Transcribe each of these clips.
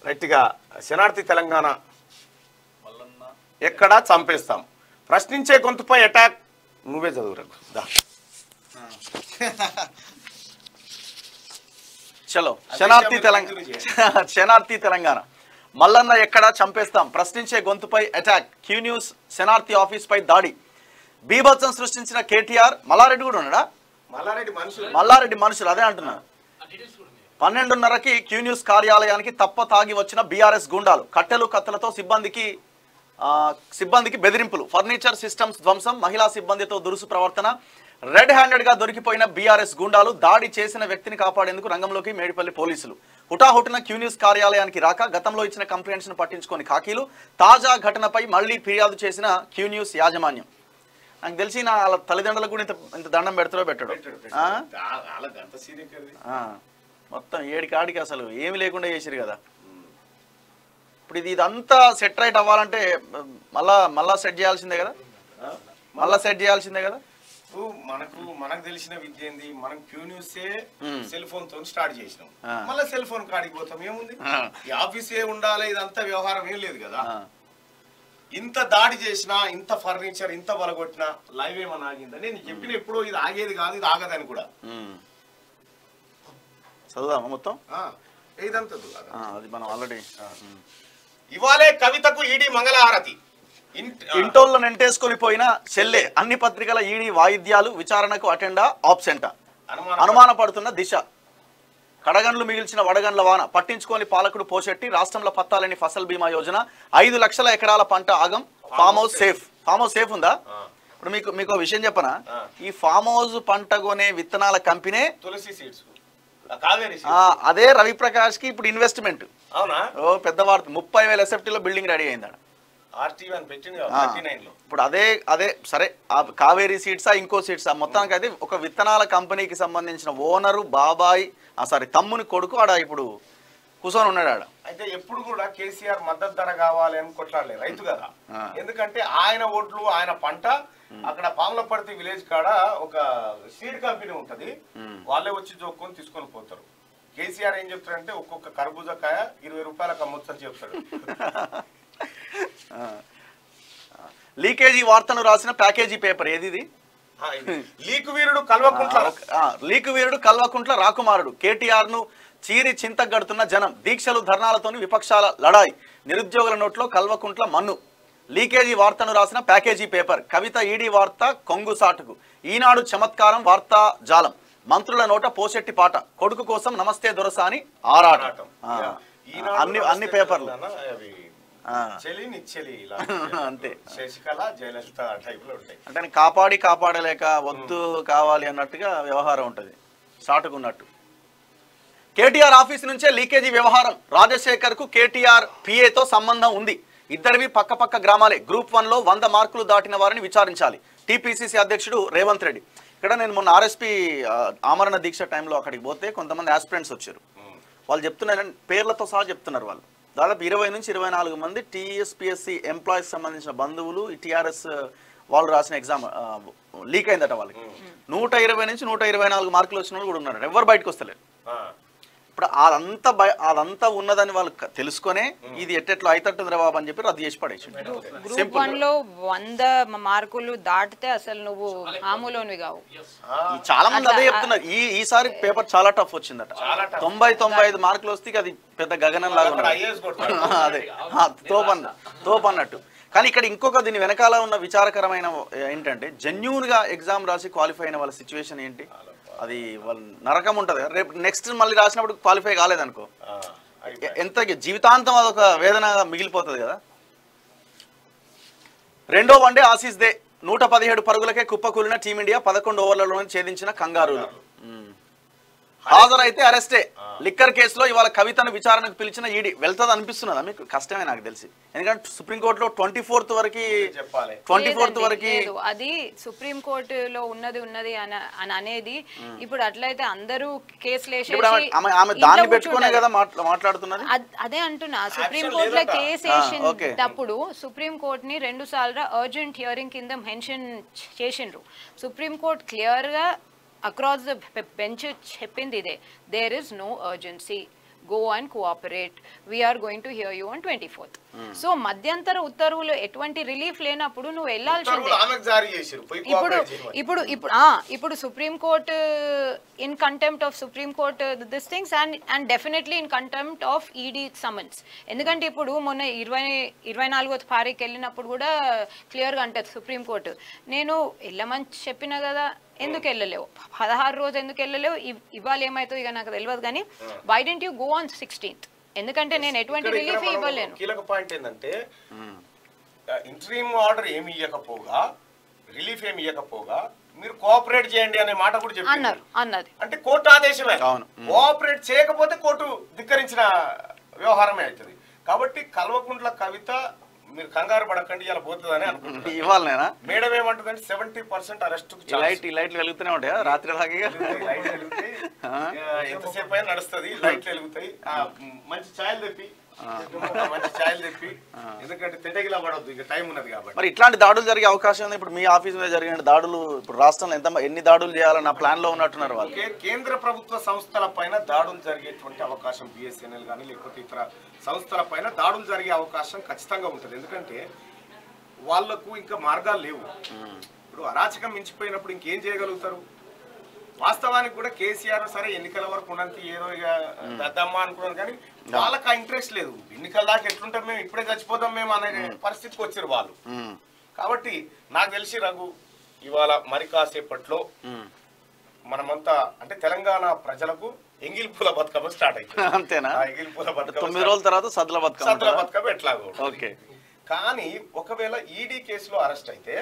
గట్టిగా శనార్థి తెలంగాణ ఎక్కడా చంపేస్తాం ప్రశ్నించే గొంతుపై అటాక్ నువ్వే చదువురకు దా చలో శనార్థి తెలంగాణ శనార్థి తెలంగాణ మల్లన్న ఎక్కడా చంపేస్తాం ప్రశ్నించే గొంతుపై అటాక్ క్యూ న్యూస్ శనార్థి ఆఫీస్ పై దాడి బీభత్సం సృష్టించిన కేటీఆర్ మల్లారెడ్డి కూడా ఉన్నాడా మల్లారెడ్డి మనుషులు మల్లారెడ్డి మనుషులు అదే అంటున్నా పన్నెండున్నరకి క్యూ న్యూస్ కార్యాలయానికి తప్ప తాగి వచ్చిన బీఆర్ఎస్ గుండాలు కట్టెలు కత్తెలతో సిబ్బందికి ఆ, సిబ్బందికి బెదిరింపులు ఫర్నిచర్ సిస్టమ్స్ ధ్వంసం మహిళా సిబ్బందితో దురుసు ప్రవర్తన రెడ్ హ్యాండెడ్ గా దొరికిపోయిన బీఆర్ఎస్ గుండాలు దాడి చేసిన వ్యక్తిని కాపాడేందుకు రంగంలోకి మేడిపల్లి పోలీసులు హుటాహుటిన క్యూ న్యూస్ కార్యాలయానికి రాక గతంలో ఇచ్చిన కంప్లైంట్స్ ను పట్టించుకొని ఖాకీలు తాజా ఘటనపై మళ్లీ ఫిర్యాదు చేసిన క్యూ న్యూస్ యాజమాన్యం నాకు తెలిసి నా వాళ్ళ తల్లిదండ్రులకు కూడా ఇంత ఇంత దండం పెడతారో పెట్టడు ఆ? వాళ్ళకి అంత సీరియస్ ఆ, మొత్తం ఏడి కాడికి అసలు ఏమి లేకుండా చేసిరు కదా ఇప్పుడు ఇది ఇదంతా సెట్ రైట్ అవ్వాలంటే మ- మళ్ళా మళ్ళా సెట్ చేయాల్సిందే కదా మళ్ళా సెట్ చేయాల్సిందే కదా ఇప్పుడు మనకు మనకు తెలిసిన విద్య ఏంది మనం క్యూ న్యూస్ మ్మ్. సెల్ ఫోన్ తో స్టార్ట్ చేసినాం ఆ. మళ్ళీ సెల్ ఫోన్ కాడికి పోతాం ఏముంది ఆ. ఈ ఆఫీసే ఉండాలి ఇదంతా వ్యవహారం ఏం లేదు కదా ఆ, ఇంత దాడి చేసినా ఇంత ఫర్నిచర్ ఇంత బలగొట్టినా లైవ్ ఏమన్నా ఆగిందా నేను చెప్పిన ఎప్పుడో ఇది ఆగేది కాదు ఇది ఆగదని కూడా ఉమ్. చదువుదామా మొత్తం ఆ, ఇదంతా దులాగా. ఆ, అది మనం ఆల్రెడీ ఇవాళే కవితకు ఈడి మంగళహారతి ఇంట్- ఆ, ఇంటోళ్ళు నెంటేసుకొని పోయిన చెల్లె అన్ని పత్రికల ఈడీ వాయిద్యాలు విచారణకు అటెండా ఆబ్సెంటా అనుమానం అనుమానపడుతున్న దిశ కడగండ్లు మిగిల్చిన వడగండ్ల వాన పట్టించుకోని పాలకుడు పోషెట్టి రాష్ట్రంలో పత్తాలని ఫసల్ బీమా యోజన ఐదు లక్షల ఎకరాల పంట ఆగం farm house safe farm house safe ఉందా ఆ, ఇప్పుడు మీకు మీకు ఒక విషయం చెప్పనా ఆ. ఈ ఫామ్ హౌస్ పంట కొనే విత్తనాల కంపెనీ తులసి సీడ్స్ కావేరి ఆ, సీడ్స్ అదే రవిప్రకాష్ కి ఇప్పుడు ఇన్వెస్ట్మెంట్ అవునా ఓ పెద్ద వార్త ముప్పై వేల ఎస్ఎఫ్టీలో బిల్డింగ్ రెడీ అయింది ఆడ. ఆర్టీవీ అని పెట్టింది ఆ. థర్టీ నైన్ లో ఇప్పుడు అదే అదే సరే ఆ కావేరీ సీడ్సా ఇంకో సీడ్సా మొత్తానికి అయితే ఒక విత్తనాల కంపెనీకి సంబంధించిన ఓనరు బాబాయ్ ఆ సారీ తమ్ముని కొడుకు ఆడ ఇప్పుడు కూర్చొని ఉన్నాడు ఆడ అయితే ఎప్పుడు కూడా కేసీఆర్ మద్దతు ధర కావాలి అని కొట్లాడలేదు రైతు కదా ఆ. ఎందుకంటే ఆయన ఓట్లు ఆయన పంట అక్కడ పాములపర్తి విలేజ్ కాడ ఒక సీడ్ కంపెనీ ఉంటది మ్. వాళ్ళే వాళ్ళే వచ్చి జోక్కొని తీసుకొని పోతారు కేసీఆర్ ఏం చెప్తారంటే ఒక్కొక్క కర్బూజకాయ ఇరవై రూపాయలకు అమ్మొచ్చని చెప్తాడు లీకేజీ వార్తను రాసిన ప్యాకేజీ పేపర్ ఏది ఇది ఆ, ఇది. లీకు వీరుడు కల్వకుంట్ల ఆ, లీకు వీరుడు కల్వకుంట్ల రాకుమారుడు కేటీఆర్ ను చీరి చింతగడుతున్న జనం దీక్షలు ధర్నాలతోని విపక్షాల లడాయి నిరుద్యోగుల నోట్లో కల్వకుంట్ల మన్ను లీకేజీ వార్తను రాసిన ప్యాకేజీ పేపర్ కవిత ఈడీ వార్త కొంగు సాటుకు ఈనాడు చమత్కారం వార్తా జాలం మంత్రుల నోట పోసెట్టి పాట కొడుకు కోసం నమస్తే దొరసాని ఆరాటం ఆటం. ఆ, ఇక ఈనాడు అన్ని అన్ని నమస్తే పేపర్లు తెలంగాణ అవి ఆ. చెలి నిచ్చెలి ఇలా అంతే. శశికళ జయలలిత టైప్ లో ఉంటాయి అంటే ఆయన కాపాడి కాపాడలేక వద్దు కావాలి అన్నట్టుగా వ్యవహారం ఉంటుంది సాటుకున్నట్టు కేటీఆర్ ఆఫీస్ నుంచే లీకేజీ వ్యవహారం రాజశేఖర్ కు కేటీఆర్ పిఏతో సంబంధం ఉంది ఇద్దరివి పక్క పక్క గ్రామాలే గ్రూప్ వన్ లో వంద మార్కులు దాటిన వారిని విచారించాలి టీపీసీసీ అధ్యక్షుడు రేవంత్ రెడ్డి ఇక్కడ నేను మొన్న ఆర్ఎస్పీ ఆమరణ దీక్ష టైంలో అక్కడికి పోతే కొంతమంది ఆస్పిరెంట్స్ వచ్చారు ఉమ్. వాళ్ళు చెప్తున్నారు పేర్లతో సహా చెప్తున్నారు వాళ్ళు దాదాపు ఇరవై నుంచి ఇరవై నాలుగు మంది టీఎస్పిఎస్సి ఎంప్లాయీస్ సంబంధించిన బంధువులు ఈ టీఆర్ఎస్ వాళ్ళు రాసిన ఎగ్జామ్ లీక్ అయిందట వాళ్ళకి నూట ఇరవై నుంచి నూట ఇరవై నాలుగు మార్కులు వచ్చిన వాళ్ళు కూడా ఉన్నారు ఎవరు బయటకు వస్తలేరు ఆ. ఇప్పుడు అదంతా బయ అదంతా ఉన్నదని వాళ్ళు క- తెలుసుకొనే ఇది ఎట్టెట్లో అయితట్టుంది బాబు అని చెప్పి రద్దు చేసి పడేసి గ్రూప్ సింపుల్ వన్ లో వంద మార్కులు దాటితే అసలు నువ్వు మామూలునివి కావు ఆ. చాలా మంది అదే చెప్తున్నారు ఈ ఈసారి పేపర్ చాలా టఫ్ వచ్చిందట చాలా tough. తొంభై తొంభై ఐదు మార్కులు వస్తే ఇక అది పెద్ద గగనం లాగా అక్కడ ఉన్నది. IAS కొడతారు. అదే ఆ, తోపన్న తోపన్నట్టు కానీ ఇక్కడ ఇంకొక దీని వెనకాల ఉన్న విచారకరమైన ఏంటంటే జెన్యున్ గా ఎగ్జామ్ రాసి క్వాలిఫై అయిన వాళ్ళ సిచ్యువేషన్ ఏంటి అది వాళ్ళ నరకం ఉంటుంది రేపు నెక్స్ట్ మళ్ళీ రాసినప్పుడు క్వాలిఫై కాలేదనుకో ఆ. ఎ- అయిపోయి. ఎంత జీవితాంతం అదొక వేదన మిగిలిపోతుంది కదా రెండో వన్డే ఆసీస్ దే నూట పదిహేడు పరుగులకే కుప్పకూలిన టీమిండియా పదకొండు ఓవర్లలోనే ఛేదించిన కంగారులు మ్మ్. హాజరైతే అరెస్టే లిక్కర్ కేసులో ఇవాళ కవితను విచారణకు పిలిచిన ఈడీ వెళ్తుంది అనిపిస్తున్నదా మీకు కష్టమే నాకు తెలిసి ఎందుకంటే సుప్రీంకోర్టులో ట్వంటీ ఫోర్త్ వరకు చెప్పాలి ట్వంటీ ఫోర్త్ లేదండి, వరకు లేదు. అది సుప్రీం కోర్టులో ఉన్నది ఉన్నది అని అని అనేది ఇప్పుడు అట్లయితే అందరూ కేసులు వేసేసి ఇప్పుడు ఆమె- ఆమె ఆమె ఇంట్లో దాన్ని పెట్టుకునే కూర్చుంటారు. కదా మాట్లా- మాట్లాడుతున్నది అద్- అదే అంటున్నా సుప్రీం Action కోర్టులో లేదంట. కేసు ఆ, ఓకే. వేసినప్పుడు సుప్రీం కోర్ట్ ని రెండు సార్లు అర్జెంట్ హియరింగ్ కింద మెన్షన్ చేసిండ్రు సుప్రీం కోర్ట్ క్లియర్ గా అక్రాస్ ద బెంచ్ చెప్పింది ఇదే there is no urgency go and cooperate we are going to hear you on twenty fourth so మధ్యంతర ఉత్తర్వులు ఎటువంటి రిలీఫ్ లేనప్పుడు నువ్వు వెళ్ళాల్సిందే ఉత్తర్వులు ఆమెకు జారీ చేసిరు పోయి ఇప్పుడు కోఆపరేట్ చేయమని. ఇప్పుడు ఇప్పుడు ఆ, ఇప్పుడు supreme court in contempt of supreme court this things and and definitely in contempt of ED summons ఎందుకంటే ఇప్పుడు మొన్న ఇరవై ఇరవై నాలుగో తారీఖు వెళ్ళినప్పుడు కూడా క్లియర్గా అంటది సుప్రీం కోర్టు నేను వెళ్ళమని చెప్పిన కదా ఎందుకు వెళ్ళలేవు పదహారు రోజు ఎందుకు వెళ్ళలేవు ఇవ్- ఇవాళ ఏమవుతుందో ఇక నాకు తెలియదు కానీ why don't you go on sixteenth ఎందుకంటే నేను ఎటువంటి ఇక్కడ- ఇక్కడ రిలీఫ్ మనం ఇవ్వలేను కీలక పాయింట్ ఏంటంటే ఇంట్రీమ్ ఆర్డర్ ఏమి ఇవ్వకపోగా రిలీఫ్ ఏమి ఇవ్వకపోగా మీరు కోఆపరేట్ చేయండి అనే మాట కూడా చెప్పారు అన్నారు అన్నది అంటే కోర్టు ఆదేశమే అవును. కోఆపరేట్ చేయకపోతే కోర్టు ధిక్కరించిన వ్యవహారమే అవుతుంది కాబట్టి కల్వకుంట్ల కవిత మీరు కంగారు పడకండి ఇలా పోతుందని అనుకుంటున్నాను ఇవాళ నేనా మేడం ఏమంటుందంటే సెవెంటీ పర్సెంట్ అరెస్ట్ ఈ లైట్ ఈ లైట్లు వెలుగుతూనే ఉంటాయా రాత్రి అలాగే లైట్లు వెలుగుతాయి ఆ, ఎంతసేపు అయినా నడుస్తుంది లైట్లు వెలుగుతాయి ఆ, మ్, మంచి ఛాయలు తెప్పి మంచి ఛాయలు తెప్పి ఎందుకంటే తెటగిలా పడవద్దు ఇంకా టైం ఉన్నది కాబట్టి మరి ఇట్లాంటి దాడులు జరిగే అవకాశం ఉంది ఇప్పుడు మీ ఆఫీస్ మీద జరిగిన దాడులు ఇప్పుడు రాష్ట్రంలో ఎంత ఎన్ని దాడులు చేయాలన్న ప్లాన్ లో ఉన్నట్టున్నారు వాళ్ళు కే- కేంద్ర ప్రభుత్వ సంస్థల పైన దాడులు జరిగేటువంటి అవకాశం బిఎస్ఎన్ఎల్ కానీ లేకపోతే ఇతర సంస్థల పైన దాడులు జరిగే అవకాశం ఖచ్చితంగా ఉంటుంది ఎందుకంటే వాళ్లకు ఇంకా మార్గాలు లేవు ఇప్పుడు అరాచకం మించిపోయినప్పుడు ఇంకేం చేయగలుగుతారు వాస్తవానికి కూడా కేసీఆర్ సరే ఎన్నికల వరకు ఉన్నంత ఏదో ఇక పెద్దమ్మ అనుకున్నారు కానీ వాళ్ళకి ఆ ఇంట్రెస్ట్ లేదు ఎన్నికల దాకా ఎట్లుంటాం మేము ఇప్పుడే చచ్చిపోతాం మేము అనే పరిస్థితికి వచ్చారు వాళ్ళు ఉమ్, కాబట్టి నాకు తెలిసి రఘు ఇవాళ మరి కాసేపట్లో ఉమ్. మనమంతా అంటే తెలంగాణ ప్రజలకు ఎంగిల్ పూల బతుకమ్మ స్టార్ట్ అవుతుంది అంతేనా ఆ ఎంగిల్ పూల బతుకమ్మ తొమ్మిది రోజుల తర్వాత సద్దుల బతుకమ్మ సద్దుల ఉంటుందా? బతుకమ్మ ఎట్లాగో ఉంటుంది. ఓకే కానీ ఒకవేళ ఈడీ కేసులో అరెస్ట్ అయితే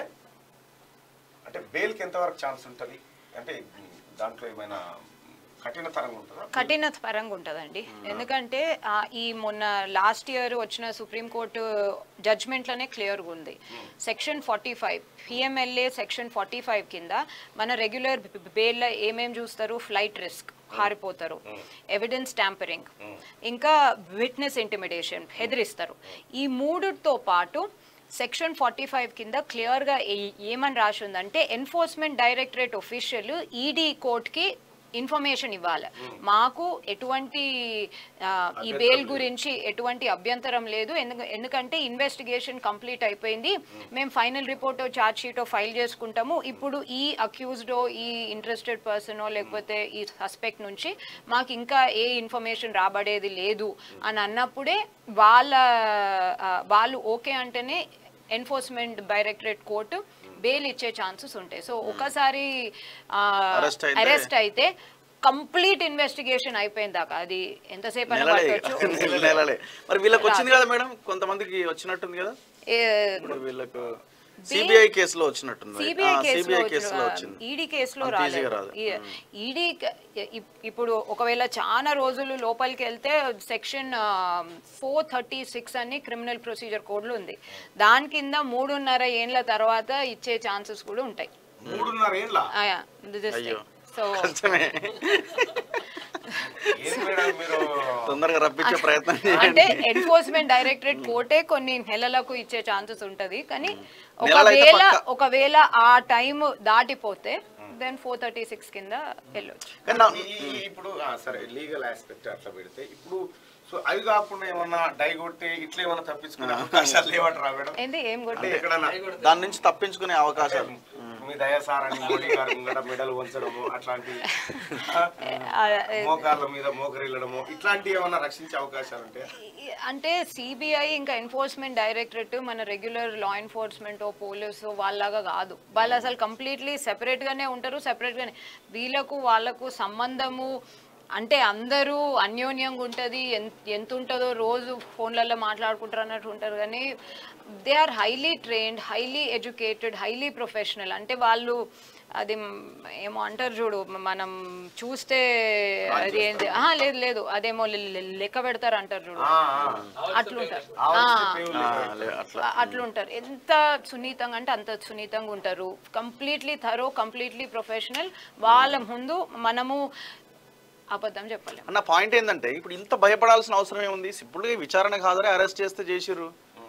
అంటే బెయిల్కి ఎంతవరకు ఛాన్స్ ఉంటుంది అంటే దాంట్లో ఏమైనా కఠినతరంగా ఉంటుందా కఠిన పరంగా ఉంటుందండి ఎందుకంటే ఆ, ఈ మొన్న లాస్ట్ ఇయర్ వచ్చిన సుప్రీంకోర్టు జడ్జ్మెంట్లోనే క్లియర్గా ఉంది section forty five PMLA section forty five కింద మన రెగ్యులర్ బెయిల్లో ఏమేం చూస్తారు ఫ్లైట్ రిస్క్ హారిపోతారు ఎవిడెన్స్ ట్యాంపరింగ్ ఇంకా విట్నెస్ ఇంటిమిడేషన్ హెదిరిస్తారు ఈ మూడుతో పాటు సెక్షన్ ఫార్టీ ఫైవ్ కింద క్లియర్గా ఏమని రాసి ఉందంటే ఎన్ఫోర్స్మెంట్ డైరెక్టరేట్ ఒఫీషియల్ ఈడీ కోర్ట్కి ఇన్ఫర్మేషన్ ఇవ్వాలి మాకు ఎటువంటి ఆ, ఈ బెయిల్ గురించి ఎటువంటి అభ్యంతరం లేదు ఎందుకు ఎందుకంటే ఇన్వెస్టిగేషన్ కంప్లీట్ అయిపోయింది మేము final report charge sheet file చేసుకుంటాము ఇప్పుడు ఈ అక్యూజ్డో ఈ ఇంట్రెస్టెడ్ పర్సనో లేకపోతే ఈ సస్పెక్ట్ నుంచి మాకు ఇంకా ఏ ఇన్ఫర్మేషన్ రాబడేది లేదు అని అన్నప్పుడే వాళ్ళ ఆ, వాళ్ళు ఓకే అంటేనే ఎన్ఫోర్స్మెంట్ డైరెక్టరేట్ కోర్టు బెయిల్ ఇచ్చే ఛాన్సెస్ ఉంటాయి సో ఒకసారి Arrest అయితే- అరెస్ట్ అయితే కంప్లీట్ ఇన్వెస్టిగేషన్ అయిపోయింది దాకా అది ఎంతసేపు అయినా నెలలే పట్టొచ్చు నెల- నెలలే మరి వీళ్ళకి వచ్చింది కదా మేడం కొంతమందికి వచ్చినట్టుంది కదా ఏ- ఇప్పుడు వీళ్ళకు సిబిఐ కేసులో వచ్చినట్టుంది సిబిఐ కేసులో సిబిఐ కేసులో వచ్చిన వచ్చింది ఈడీ కేసులో అంత ఈజీగా రాలేదు రాదు. ఈడీ ఇప్పుడు ఒకవేళ చాలా రోజులు లోపలికి వెళ్తే సెక్షన్ ఫోర్ థర్టీ సిక్స్ అని క్రిమినల్ ప్రొసీజర్ కోడ్లో ఉంది దాని కింద మూడున్నర ఏండ్ల తర్వాత ఇచ్చే ఛాన్సెస్ కూడా ఉంటాయి మూడున్నర ఏండ్ల అయ్యో సో కష్టమే ఏం మేడం మీరు తొందరగా రప్పించే ప్రయత్నం చేయండి అంటే ఎన్ఫోర్స్మెంట్ డైరెక్టరేట్ కోర్టే కొన్ని నెలలకు ఇచ్చే ఛాన్సెస్ ఉంటది కానీ నెలలైతే ఒకవేళ పక్కా. ఒకవేళ ఆ టైం దాటిపోతే దెన్ ఫోర్ థర్టీ సిక్స్ కింద వెళ్ళొచ్చు కానీ నా- ఈ- ఈ- ఇప్పుడు ఆ, సరే లీగల్ ఆస్పెక్ట్ అట్లా పెడితే ఇప్పుడు సో అవి కాకుండా ఏమన్నా డై కొట్టి ఇట్లా ఏమన్నా తప్పించుకునే అవకాశాలు లేవటరా మేడం ఏంది ఏం అంటే కొట్టి ఎక్కడన్నా దాని నుంచి తప్పించుకునే అవకాశాలు మీ దయాసార్ అని మోడీ గారు ముంగట మెడల్ వంచడము అట్లాంటి ఆ, ఆ, మోకాళ్ళ మీద మోకరిల్లడము ఇట్లాంటివి ఏమన్నా రక్షించే అవకాశాలు ఉంటాయి ఈ- అంటే సిబిఐ ఇంకా ఎన్ఫోర్స్మెంట్ డైరెక్టరేట్ మన రెగ్యులర్ లా ఎన్ఫోర్స్మెంట్ పోలీసు వాళ్ళలాగా కాదు వాళ్ళు అసలు కంప్లీట్లీ సెపరేట్ గానే ఉంటారు సెపరేట్ గానే వీళ్ళకు వాళ్ళకు సంబంధము అంటే అందరూ అన్యోన్యంగా ఉంటుంది ఎంత ఎంత ఉంటుందో రోజు ఫోన్లలో మాట్లాడుకుంటారు అన్నట్టు ఉంటారు కానీ they are highly trained highly educated highly professional అంటే వాళ్ళు అది మ్, ఏమో అంటారు చూడు మనం చూస్తే అది ఏంది ఆహా, లేదు లేదు అదేమో లె- లె- లెక్క పెడతారు అంటారు చూడు ఆ, అట్లుంటారు ఆ. ఆ, ఆ, లే- అట్లా అ- అట్లుంటారు ఎంత సున్నితంగా అంటే అంత సున్నితంగా ఉంటారు కంప్లీట్లీ థరో కంప్లీట్లీ ప్రొఫెషనల్ వాళ్ళ ముందు మనము అబద్ధం చెప్పలేము అన్న పాయింట్ ఏంటంటే ఇప్పుడు ఇంత భయపడాల్సిన అవసరం ఏముంది సింపుల్గా విచారణ కాదరే అరెస్ట్ చేస్తే చేసిర్రు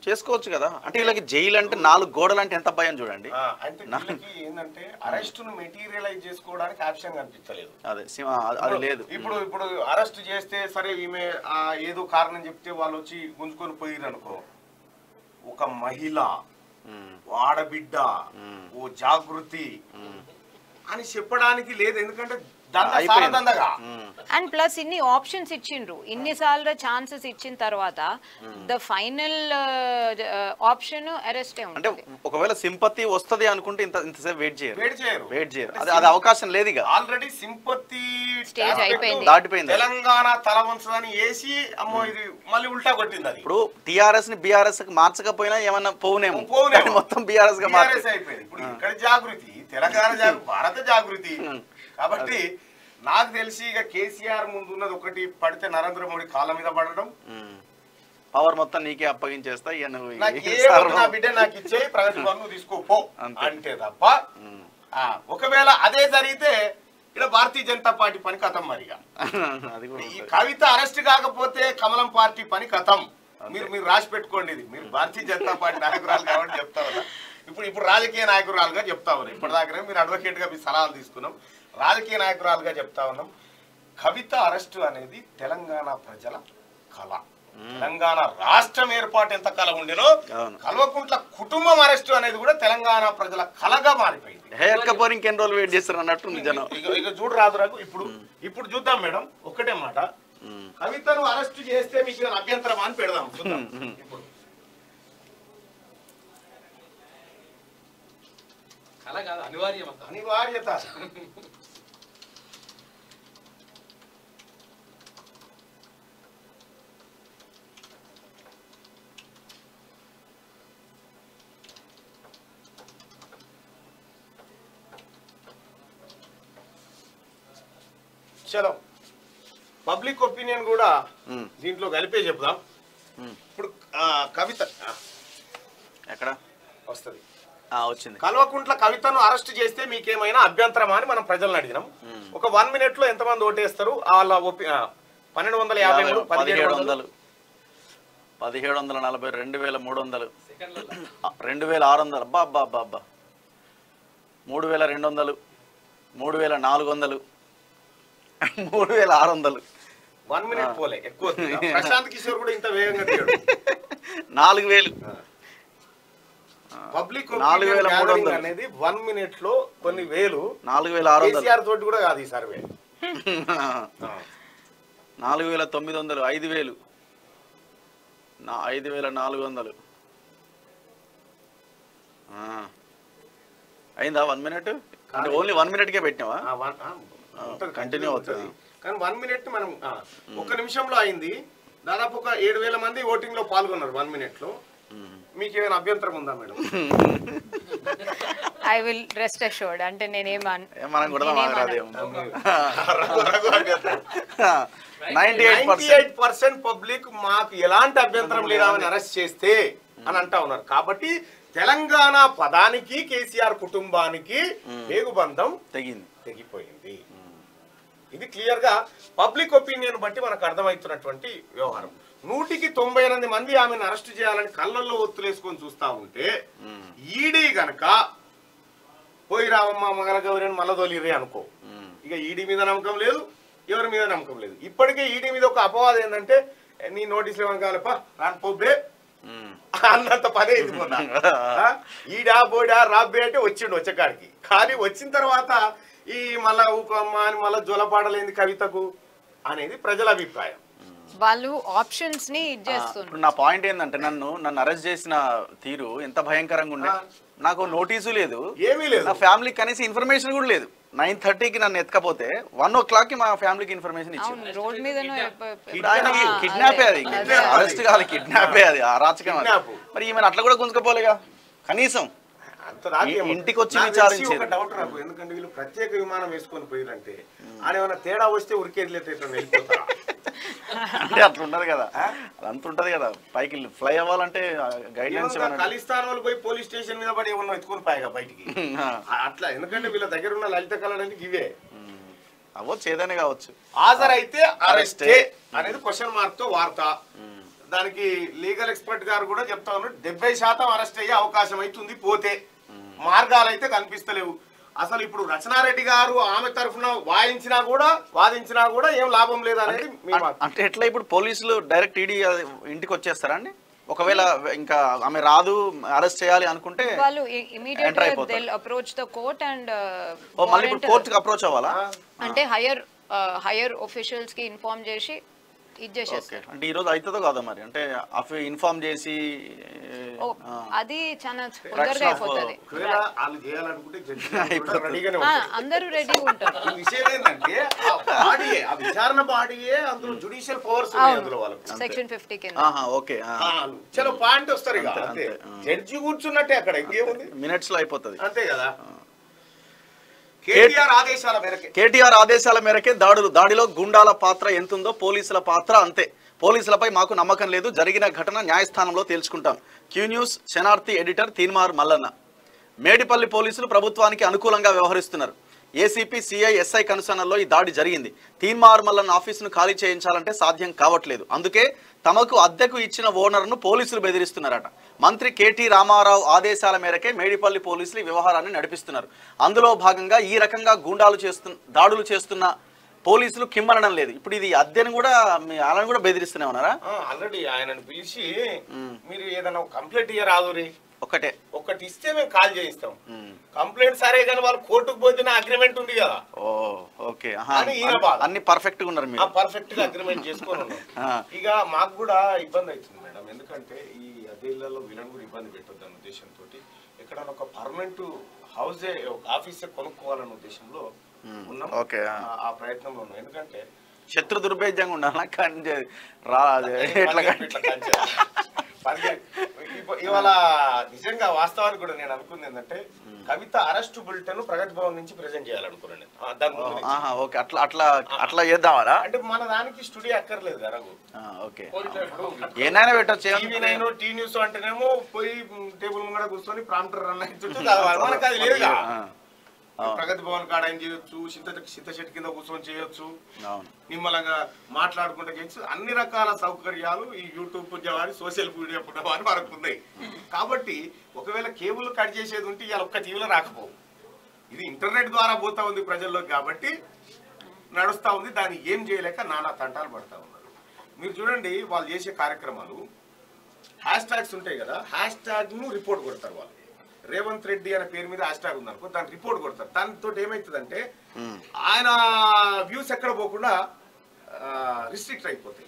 చేసుకోవచ్చు కదా అంటే వీళ్ళకి జైలు అంటే నాలుగు గోడలు అంటే ఎంత భయం చూడండి ఆ, అయితే వీళ్ళకి ఏంటంటే అరెస్ట్ ను మెటీరియలైజ్ చేసుకోవడానికి ఆప్షన్ కనిపించలేదు అదే సింహ అది లేదు ఇప్పుడు ఇప్పుడు అరెస్ట్ చేస్తే సరే ఈమె ఆ, ఏదో కారణం చెప్తే వాళ్ళు వచ్చి గుంజుకొని పోయిరు అనుకో ఒక మహిళ ఉమ్, ఆడబిడ్డ మ్మ్. ఓ జాగృతి ఉమ్, అని చెప్పడానికి లేదు ఎందుకంటే దంద అయిపోయింది. సారదండగా ఉమ్. అండ్ ప్లస్ ఇన్ని ఆప్షన్స్ ఇచ్చిండ్రు ఇన్నిసార్లు ఛాన్సెస్ ఇచ్చిన తర్వాత ద ఫైనల్ ఆప్షన్ అరెస్టే అంటే ఉంటుంది ఒకవేళ సింపతి వస్తది అనుకుంటే ఇంత ఇంతసేపు వెయిట్ చేయరు వేడి చేయరు వెయిట్ చేయరు అది అది అవకాశం లేదు ఇక ఆల్రెడీ సింపతి Stage అయిపోయింది. దాటిపోయింది. తెలంగాణ తల వంచదని వేసి అమ్మో ఇది మళ్ళీ ఉల్టా కొట్టింది అది ఇప్పుడు టిఆర్ఎస్ ని బీఆర్ఎస్ కి మార్చకపోయినా ఏమన్నా పోవునేమో పోవునేమో. కానీ మొత్తం బీఆర్ఎస్ గా TRS మార్చారు అయిపోయింది ఇప్పుడు ఇక్కడ జాగృతి తెలంగాణ జాగృతి భారత జాగృతి కాబట్టి నాకు తెలిసి ఇక కేసీఆర్ ముందు ఉన్నది ఒకటి పడితే నరేంద్ర మోడీ కాళ్ళ మీద పడడం పవర్ మొత్తం నీకే అప్పగించేస్తా ఇక నువ్వు నాకు ఈ ఏ వద్దు, సర్వం- నా బిడ్డ నాకు ఇచ్చే ప్రగతి పనులు తీసుకోపో అంతే. అంటే తప్ప ఉమ్. ఆ, ఒకవేళ అదే జరిగితే ఇక్కడ భారతీయ జనతా పార్టీ పని కథం మరిగా అది కూడా ఈ ఉంటుంది. కవిత అరెస్ట్ కాకపోతే కమలం పార్టీ పని కథం మీరు మీరు రాసి పెట్టుకోండి ఇది మీరు భారతీయ జనతా పార్టీ నాయకురాలు కాబట్టి చెప్తా ఉన్నా ఇప్పుడు ఇప్పుడు రాజకీయ నాయకురాలుగా చెప్తా ఉన్నాం ఇప్పటిదాకా మీరు అడ్వకేట్ గా మీ సలహాలు తీసుకున్నాం రాజకీయ నాయకురాలుగా చెప్తా ఉన్నాం కవిత అరెస్టు అనేది తెలంగాణ ప్రజల కళ తెలంగాణ రాష్ట్రం ఏర్పాటు ఎంత కళ ఉండేనో అవును. కల్వకుంట్ల కుటుంబం అరెస్టు అనేది కూడా తెలంగాణ ప్రజల కళగా మారిపోయింది హే ఎక్కపోయి ఇంకెన్ని రోజులు వెయిట్ చేస్తారు అన్నట్టు జనం ఇక ఇక చూడు రాదు రాకు ఇప్పుడు ఇప్పుడు చూద్దాం మేడం ఒకటే మాట ఉమ్. కవితను అరెస్ట్ చేస్తే మీకు ఏమైనా అభ్యంతరమా అని పెడదాం చూద్దాం ఇప్పుడు కళ కాదు అనివార్యం అంత అనివార్యత చలో పబ్లిక్ ఒపీనియన్ కూడా ఉమ్. దీంట్లో కలిపే చెప్దాం ఉమ్. ఇప్పుడు ఆ, కవిత ఆ, ఎక్కడ వస్తది ఆ, వచ్చింది కల్వకుంట్ల కవితను అరెస్ట్ చేస్తే మీకేమైనా అభ్యంతరమా అని మనం ప్రజలను అడిగినాం మ్మ్. ఒక వన్ మినిట్ లో ఎంతమంది ఓటేస్తారు వాళ్ళ ఒపి ఆ, పన్నెండు వందల యాభై మూడు పదిహేడు పదిహేడు వందలు వందలు పదిహేడు వందల నలభై రెండు వేల మూడు వందలు సెకండ్లలో ఆ, రెండు వేల ఆరు వందలు అబ్బా అబ్బా అబ్బా అబ్బా మూడు వేల రెండు వందలు మూడు వేల నాలుగు వందలు మూడు వేల ఆరు వందలు వన్ మినిట్ పోలే ఎక్కువ వస్తుంది. ప్రశాంత్ కిషోర్ కూడా ఇంత వేగంగా తీయడు నాలుగు వేలు పబ్లిక్ నాలుగు వేల మూడు వందలు. అనేది వన్ మినిట్ లో కొన్ని వేలు నాలుగు వేల ఆరు వందలు కేసీఆర్ తోటి కూడా కాదు ఈ సర్వే నాలుగు వేల తొమ్మిది వందలు ఐదు వేలు నా ఐదు వేల నాలుగు వందలు ఆ. అయిందా వన్ మినిట్ అంటే ఓన్లీ వన్ మినిట్కే పెట్టినావా ఆ, వన్- ఆ, ఉంటుంది, కంటిన్యూ అవుతుంది. కానీ వన్ మినిట్ మనం ఆ, ఒక్క నిమిషంలో అయింది దాదాపు ఒక ఏడు వేల మంది ఓటింగ్ లో పాల్గొన్నారు వన్ మినిట్ లో మీకు ఏమైనా అభ్యంతరం ఉందా madam I will rest assured అంటే నేనేం అన్- ఏ, మనం కూడా నేనేం మాట్లాడేం రఘు- రఘు అభ్యంతరం. నైన్టీ ఎయిట్ 98% పబ్లిక్ మాకు ఎలాంటి అభ్యంతరం లేదా అని అరెస్ట్ చేస్తే అని అంటా ఉన్నారు కాబట్టి తెలంగాణ పదానికి కేసీఆర్ కుటుంబానికి వేగుబంధం తెగింది తెగిపోయింది ఇది క్లియర్ గా పబ్లిక్ ఒపీనియన్ బట్టి మనకు అర్థమవుతున్నటువంటి వ్యవహారం నూటికి తొంభై ఎనిమిది మంది ఆమెను అరెస్ట్ చేయాలని కళ్ళల్లో ఒత్తులేసుకొని చూస్తా ఉంటే ఈడీ గనక పోయి రావమ్మ మంగళ గౌరి మల్లదొలిరే అనుకో ఇక ఈడీ మీద నమ్మకం లేదు ఎవరి మీద నమ్మకం లేదు ఇప్పటికే ఈడీ మీద ఒక అపవాదం ఏంటంటే "ఏ, నీ నోటీసులు ఏమని కావాలప్ప రాని పోబ్బే అన్నంత పనే ఇది మొన్న ఆ? ఈడా బోడా రాబ్బే అంటే వచ్చిండు వచ్చకాడికి కానీ వచ్చిన తర్వాత ఈ మళ్ళా ఊకమ్మ అని మళ్ళా జొలపాడలేంది కవితకు అనేది ప్రజల అభిప్రాయం వాళ్ళు ఆప్షన్స్ ని ఇది చేస్తున్నారు ఇప్పుడు నా పాయింట్ ఏంటంటే నన్ను నన్ను అరెస్ట్ చేసిన తీరు ఎంత భయంకరంగా ఉండే నాకు నోటీసు లేదు ఏమీ లేదు నా ఫ్యామిలీకి కనీసం ఇన్ఫర్మేషన్ కూడా లేదు నైన్ థర్టీకి నన్ను ఎత్తుకపోతే వన్ ఓ క్లాక్ కి మా ఫ్యామిలీకి ఇన్ఫర్మేషన్ ఇచ్చింది అవును రోడ్ మీద ఇప్పుడు ఆయనకి కిడ్నాపే అది అరెస్ట్ కాదు కిడ్నాపే అది అరాచకం అది. Kidnap. మరి ఈమెను అట్లా కూడా గుంజుకపోలేగా కనీసం అంత దాకేమో. ఇంటికి వచ్చి నాకు తెలిసి విచారించేది. ఒక డౌట్ నాకు ఎందుకంటే వీళ్ళు ప్రత్యేక విమానం వేసుకొని పోయిరంటే ఆడ ఏమైనా తేడా వస్తే ఉరికేది లేదు వెళ్ళిపోతారా అంటే అట్లా ఉండదు కదా అది అంత ఉంటది కదా పైకి ఫ్లై అవ్వాలంటే గైడ్లైన్స్ ఏమన్నా ఖలిస్తాన్ వాళ్ళు పోయి పోలీస్ స్టేషన్ మీద పడి ఏమన్నా ఎత్తుకొని పాయగా బయటికి ఆ- అట్లా ఎందుకంటే వీళ్ళ దగ్గర ఉన్న లలిత కళలు అంటే ఇవే అవ్వచ్చు ఏదైనా కావచ్చు హాజరైతే అరెస్టే అనేది క్వశ్చన్ మార్క్ తో వార్త దానికి లీగల్ ఎక్స్పర్ట్ గారు కూడా చెప్తా ఉన్నారు డెబ్బై శాతం అరెస్ట్ అయ్యే అవకాశం అవుతుంది పోతే మార్గాలు అయితే కనిపిస్తలేవు అసలు ఇప్పుడు రచనారెడ్డి గారు ఆమె తరఫున వాయించినా కూడా వాదించినా కూడా ఏం లాభం లేదనేది మీ మాట. అంటే ఎట్లా ఇప్పుడు పోలీసులు డైరెక్ట్ ఈడీ ఇంటికి వచ్చేస్తారా అండి ఒకవేళ ఇంకా ఆమె రాదు అరెస్ట్ చేయాలి అనుకుంటే వాళ్ళు ఇమీడియట్ Enter గా అయిపోతారు. They'll approach the court and ఓ మళ్ళీ ఇప్పుడు కోర్టుకి అప్రోచ్ అవ్వాలా అంటే హైయర్ హైయర్ ఒఫీషియల్స్ కి ఇన్ఫార్మ్ చేసి ఇది ఓకే చేసేస్తారు అంటే ఈ రోజు అవుతుందో కాదా మరి అంటే అఫ్ ఇన్ఫార్మ్ చేసి ఓ, ఆ, అది చాలా Fraction తొందరగా of, అయిపోతుంది ఒకవేళ వాళ్ళు చేయాలనుకుంటే జడ్జి గారు కూడా అయిపోతుంది. రెడీగానే ఆ, ఉంటారు. అందరూ రెడీగా ఉంటారు ఈ విషయం ఏంటంటే ఆ బాడీయే ఆ విచారణ బాడీయే అందులో జుడిషియల్ పవర్స్ ఉన్నాయి అందులో వాళ్ళకి సెక్షన్ ఫిఫ్టీ కింద ఆహా ఓకే ఆ, చలో పాయింట్ వస్తారు ఇక అంతే, అంతే అంతే, ఆ. జడ్జి కూర్చున్నట్టే అక్కడ ఇంకేముంది మినిట్స్ లో అయిపోతుంది అంతే కదా కేటీఆర్ ఆదేశాల మేరకే కేటీఆర్ ఆదేశాల మేరకే దాడులు దాడిలో గుండాల పాత్ర ఎంతుందో పోలీసుల పాత్ర అంతే పోలీసులపై మాకు నమ్మకం లేదు జరిగిన ఘటన న్యాయస్థానంలో తేల్చుకుంటాం క్యూ న్యూస్ శనార్థి ఎడిటర్ తీన్మార్ మల్లన్న మేడిపల్లి పోలీసులు ప్రభుత్వానికి అనుకూలంగా వ్యవహరిస్తున్నారు ఏసీపీ సిఐ ఎస్ఐ కనుసనల్లో ఈ దాడి జరిగింది తీన్మార్ మల్లన్న ఆఫీసును ఖాళీ చేయించాలంటే సాధ్యం కావట్లేదు అందుకే తమకు అద్దెకు ఇచ్చిన ఓనర్ను పోలీసులు బెదిరిస్తున్నారట మంత్రి కేటీ రామారావు ఆదేశాల మేరకే మేడిపల్లి పోలీసులు ఈ వ్యవహారాన్ని నడిపిస్తున్నారు అందులో భాగంగా ఈ రకంగా గూండాలు చేస్తు దాడులు చేస్తున్న పోలీసులు కిమ్మనడం లేదు ఇప్పుడు ఇది అద్దెను కూడా మీ వాళ్ళని కూడా బెదిరిస్తూనే ఉన్నారా ఆల్రెడీ ఆయనను పిలిచి మీరు ఏదైనా కంప్లైంట్ ఇయ్యరాదురి ఒక్కటే ఒక్కటి ఇస్తే మేము కాల్ చేయిస్తాం మ్మ్. కంప్లైంట్ సరే కానీ వాళ్ళు కోర్టుకు పోతే అగ్రిమెంట్ ఉంది కదా ఓ ఓకే ఆహా. అని ఈయన బాధ. అన్ని పర్ఫెక్ట్ గా ఉన్నారు ఆ మీరు పర్ఫెక్ట్ గా అగ్రిమెంట్ చేసుకొని ఉన్నాం ఆ. ఇక మాకు కూడా ఇబ్బంది అవుతుంది మేడం ఎందుకంటే ఈ అదేళ్లలో వీళ్ళని కూడా ఇబ్బంది పెట్టొద్దు అన్న ఉద్దేశంతో ఎక్కడైనా ఒక పర్మనెంట్ హౌసే ఒక ఆఫీసే కొనుక్కోవాలన్న ఉద్దేశంలో ఉన్నాం ఓకే, ఆ. ఆ- ఆ ప్రయత్నంలో ఉన్నాం ఎందుకంటే శత్రు దుర్భేద్యంగా ఉండాలా కానీ రా అదే ఎట్లా పదిహేను ఫీట్ల కంచె. పదిహేను. ఇప్ప- ఇవాళ నిజంగా వాస్తవానికి కూడా నేను అనుకుంది ఏంటంటే కవిత అరెస్ట్ బులెటిన్ ప్రగతి భవన్ నుంచి ప్రెజెంట్ చేయాలనుకున్నాను నేను. ఆ, దాని ముందు నుంచి. ఆహా ఓకే అట్లా అట్లా అట్లా చేద్దామరా అంటే మన దానికి స్టూడియో అక్కర్లేదు కదా రఘు. ఓకే ఇప్పుడు ఏనైనా పెట్టచ్చు టీవీ నైన్ టీ న్యూస్ అంటేనేమో పోయి టేబుల్ ముంగడ కూర్చొని ప్రాంప్టర్ రన్ చుట్టూ చదవాలి మనకు అది లేదుగా ప్రగతి భవన్ కాడ ఏం చేయొచ్చు చింత చింత చెట్టు కింద కూర్చొని చేయొచ్చు అవును నిమ్మలంగా మాట్లాడుకుంటూ చేయొచ్చు అన్ని రకాల సౌకర్యాలు ఈ యూట్యూబ్ పుణ్యవారి సోషల్ మీడియా పుణ్యవారి మనకు ఉన్నాయి కాబట్టి ఒకవేళ కేబుల్ కట్ చేసేది ఉంటే ఇవాళ ఒక్క టీవీలో రాకపోవు ఇది ఇంటర్నెట్ ద్వారా పోతా ఉంది ప్రజల్లోకి కాబట్టి నడుస్తా ఉంది దాన్ని ఏం చేయలేక నానా తంటాలు పడతా ఉన్నారు మీరు చూడండి వాళ్ళు చేసే కార్యక్రమాలు హ్యాష్ ట్యాగ్స్ ఉంటాయి కదా హ్యాష్ ట్యాగ్ ను రిపోర్ట్ కొడతారు వాళ్ళు రేవంత్ రెడ్డి అనే పేరు మీద హ్యాష్ ట్యాగ్ ఉందనుకో దాన్ని రిపోర్ట్ కొడతారు దానితో ఏమవుతుందంటే ఆయన వ్యూస్ ఎక్కడ పోకుండా రిస్ట్రిక్ట్ అయిపోతాయి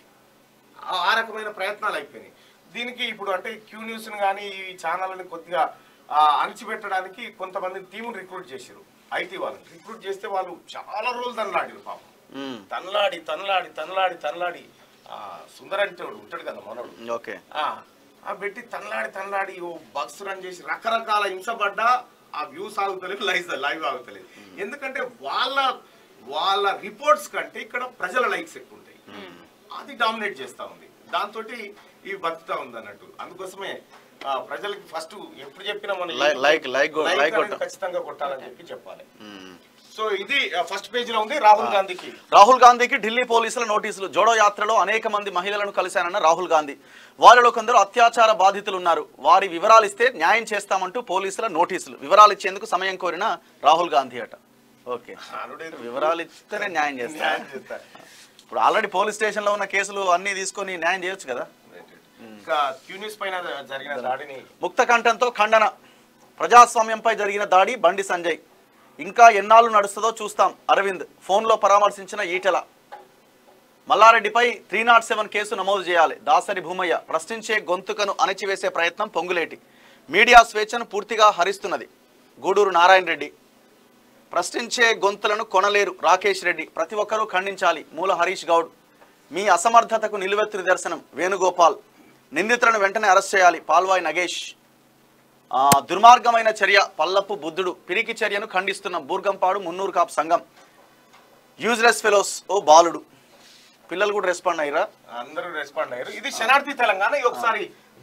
ఆ- ఆ రకమైన ప్రయత్నాలు అయిపోయినాయి దీనికి ఇప్పుడు అంటే క్యూ న్యూస్ కానీ ఈ ఛానల్ని కొద్దిగా ఆ, అణిచిపెట్టడానికి కొంతమంది టీముని రిక్రూట్ చేశారు ఐటీ వాళ్ళని రిక్రూట్ చేస్తే వాళ్ళు చాలా రోజులు తనలాడారు పాపం మ్మ్. తనలాడి తనలాడి తనలాడి తనలాడి ఆ, సుందరంటే వాడు ఉంటాడు కదా మనోడు ఓకే ఆ, ఆ పెట్టి తనలాడి తనలాడి ఓ బక్స్ రన్ చేసి రకరకాల హింసపడ్డా ఆ వ్యూస్ ఆగుతలేదు లైవ్ లైవ్ ఆగుతలేదు ఎందుకంటే వాళ్ళ వాళ్ళ రిపోర్ట్స్ కంటే ఇక్కడ ప్రజల లైక్స్ ఎక్కువ ఉంటాయి అది డామినేట్ చేస్తా ఉంది దాంతో ఇవి బతుకుతా ఉంది అన్నట్టు అందుకోసమే ఆ, ప్రజలకి ఫస్ట్ ఎప్పుడు చెప్పినా మనం Like- like- like కొ- Like like అనేది కొట్ట- ఖచ్చితంగా కొట్టాలని చెప్పి చెప్పాలి మ్మ్. సో ఇది ఫస్ట్ పేజ్ లో ఉంది రాహుల్ గాంధీకి రాహుల్ గాంధీకి ఢిల్లీ పోలీసుల నోటీసులు జోడో యాత్రలో అనేక మంది మహిళలను కలిశానన్న రాహుల్ గాంధీ వారిలో కొందరు అత్యాచార బాధితులు ఉన్నారు వారి వివరాలు ఇస్తే న్యాయం చేస్తామంటూ పోలీసుల నోటీసులు వివరాలు ఇచ్చేందుకు సమయం కోరిన రాహుల్ గాంధీ అట ఓకే అనుడేది వివరాలు ఇస్తేనే న్యాయం చేస్తారు న్యాయం చేస్తారు. ఇప్పుడు ఆల్రెడీ పోలీస్ స్టేషన్ లో ఉన్న కేసులు అన్ని తీసుకొని న్యాయం చేయొచ్చు కదా ఇంకా క్యూనిస్ పైన జరిగిన దాడిని ముక్త కంఠంతో ఖండన ప్రజాస్వామ్యంపై జరిగిన దాడి బండి సంజయ్ ఇంకా ఎన్నాళ్ళు నడుస్తుందో చూస్తాం అరవింద్ ఫోన్లో పరామర్శించిన ఈటెల మల్లారెడ్డిపై త్రీ నాట్ సెవెన్ కేసు నమోదు చేయాలి దాసరి భూమయ్య ప్రశ్నించే గొంతుకను అణచివేసే ప్రయత్నం పొంగులేటి మీడియా స్వేచ్ఛను పూర్తిగా హరిస్తున్నది గూడూరు నారాయణ రెడ్డి ప్రశ్నించే గొంతులను కొనలేరు రాకేష్ రెడ్డి ప్రతి ఒక్కరూ ఖండించాలి మూల హరీష్ గౌడ్ మీ అసమర్థతకు నిలువెత్తు నిదర్శనం వేణుగోపాల్ నిందితులను వెంటనే అరెస్ట్ చేయాలి పాల్వాయి నగేష్ ఆ, దుర్మార్గమైన చర్య పల్లపు బుద్ధుడు పిరికి చర్యను ఖండిస్తున్న బూర్గంపాడు మున్నూరు కాపు సంఘం యూజ్లెస్ ఫెలోస్ ఓ బాలుడు పిల్లలు కూడా రెస్పాండ్ అయ్యారా అందరూ రెస్పాండ్ అయ్యారు ఇది శనార్థి తెలంగాణ ఇది ఒకసారి